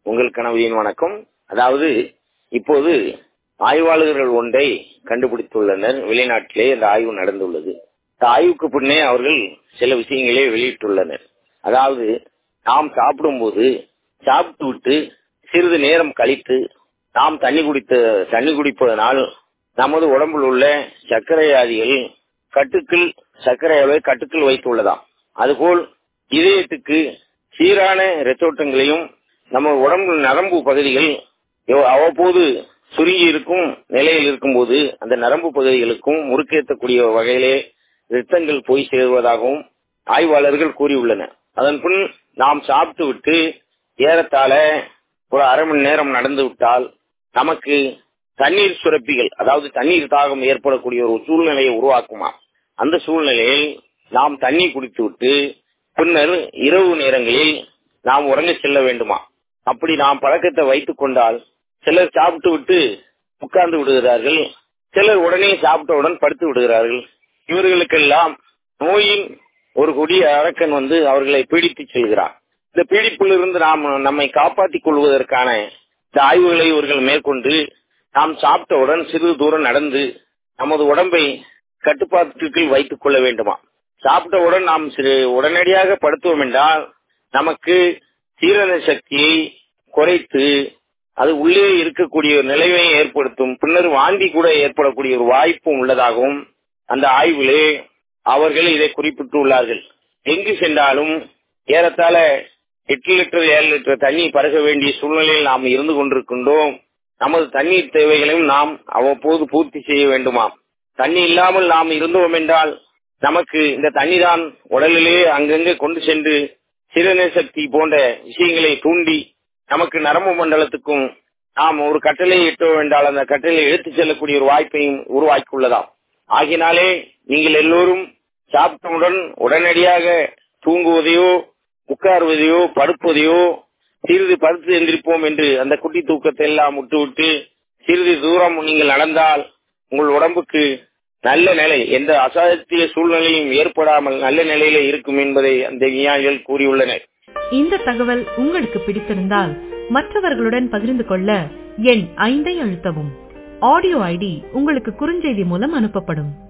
உங்கள் கனவியின் வணக்கம் அதாவது இப்போது ஆய்வாளர்கள் ஒன்றை கண்டுபிடித்துள்ளனர் வெளிநாட்டிலே இந்த ஆய்வு நடந்துள்ளது இந்த ஆய்வுக்கு பின்னே அவர்கள் சில விஷயங்களை வெளியிட்டுள்ளனர் அதாவது நாம் சாப்பிடும்போது சாப்பிட்டு விட்டு சிறிது நேரம் கழித்து நாம் தண்ணி குடித்த தண்ணி குடிப்பதனால் நமது உடம்பில் உள்ள சர்க்கரை வியாதிகள் கட்டுக்குள் சர்க்கரை அளவை கட்டுக்குள் வைத்துள்ளதாம் அதுபோல் இதயத்துக்கு சீரான ரத்தோட்டங்களையும் நம்ம உடம்பு நரம்பு பகுதிகள் அவ்வப்போது சுருங்கி இருக்கும் நிலையில் இருக்கும்போது அந்த நரம்பு பகுதிகளுக்கும் முறுக்கேற்றக்கூடிய வகையிலே ரத்தங்கள் போய் சேருவதாகவும் ஆய்வாளர்கள் கூறியுள்ளனர் அதன் பின் நாம் சாப்பிட்டு விட்டு ஏறத்தாழ ஒரு அரை மணி நேரம் நடந்து விட்டால் நமக்கு தண்ணீர் சுரப்பிகள் அதாவது தண்ணீர் தாகம் ஏற்படக்கூடிய ஒரு சூழ்நிலையை உருவாக்குமா அந்த சூழ்நிலையில் நாம் தண்ணி குடித்து விட்டு பின்னர் இரவு நேரங்களில் நாம் உறங்க செல்ல வேண்டுமா அப்படி நாம் பழக்கத்தை வைத்துக் கொண்டால் சிலர் சாப்பிட்டு விட்டு உட்கார்ந்து விடுகிறார்கள் சிலர் உடனே சாப்பிட்டவுடன் படுத்து விடுகிறார்கள் இவர்களுக்கெல்லாம் நோயின் ஒரு கொடிய அரக்கன் வந்து அவர்களை பீடித்து செல்கிறார் இந்த பீடிப்பிலிருந்து நாம் நம்மை காப்பாற்றிக் கொள்வதற்கான இந்த ஆய்வுகளை இவர்கள் மேற்கொண்டு நாம் சாப்பிட்டவுடன் சிறிது தூரம் நடந்து நமது உடம்பை கட்டுப்பாட்டுக்குள் வைத்துக் கொள்ள வேண்டுமா சாப்பிட்டவுடன் நாம் உடனடியாக படுத்துவோம் என்றால் நமக்கு சீரண சக்தியை குறைத்து அது உள்ளே இருக்கக்கூடிய நிலையை ஏற்படுத்தும் பின்னர் வாந்தி கூட ஏற்படக்கூடிய ஒரு வாய்ப்பும் உள்ளதாகவும் அந்த ஆய்விலே அவர்கள் இதை குறிப்பிட்டுள்ளார்கள் எங்கு சென்றாலும் ஏறத்தாழ எட்டு லிட்டர் ஏழு லிட்டர் தண்ணி பருக வேண்டிய சூழ்நிலையில் நாம் இருந்து கொண்டிருக்கின்றோம் நமது தண்ணீர் தேவைகளையும் நாம் அவ்வப்போது பூர்த்தி செய்ய வேண்டுமாம் தண்ணி இல்லாமல் நாம் இருந்தோம் என்றால் நமக்கு இந்த தண்ணி தான் உடலிலே அங்கங்கே கொண்டு சென்று சிறுநீ சக்தி போன்ற விஷயங்களை தூண்டி நமக்கு நரம்பு மண்டலத்துக்கும் நாம் ஒரு கட்டளை இட்டோம் என்றால் அந்த கட்டளை எடுத்துச் செல்லக்கூடிய ஒரு வாய்ப்பையும் உருவாக்கியுள்ளதாம் ஆகினாலே நீங்கள் எல்லோரும் சாப்பிட்டவுடன் உடனடியாக தூங்குவதையோ உட்காருவதையோ படுப்பதையோ சிறிது படுத்து எந்திரிப்போம் என்று அந்த குட்டி தூக்கத்தை எல்லாம் விட்டுவிட்டு சிறிது தூரம் நீங்கள் நடந்தால் உங்கள் உடம்புக்கு நல்ல நிலை எந்த அசாத்திய சூழ்நிலையும் ஏற்படாமல் நல்ல நிலையில இருக்கும் என்பதை அந்த விஞ்ஞானிகள் கூறியுள்ளனர் இந்த தகவல் உங்களுக்கு பிடித்திருந்தால் மற்றவர்களுடன் பகிர்ந்து கொள்ள எண் ஐந்தை அழுத்தவும் ஆடியோ ஐடி உங்களுக்கு குறுஞ்செய்தி மூலம் அனுப்பப்படும்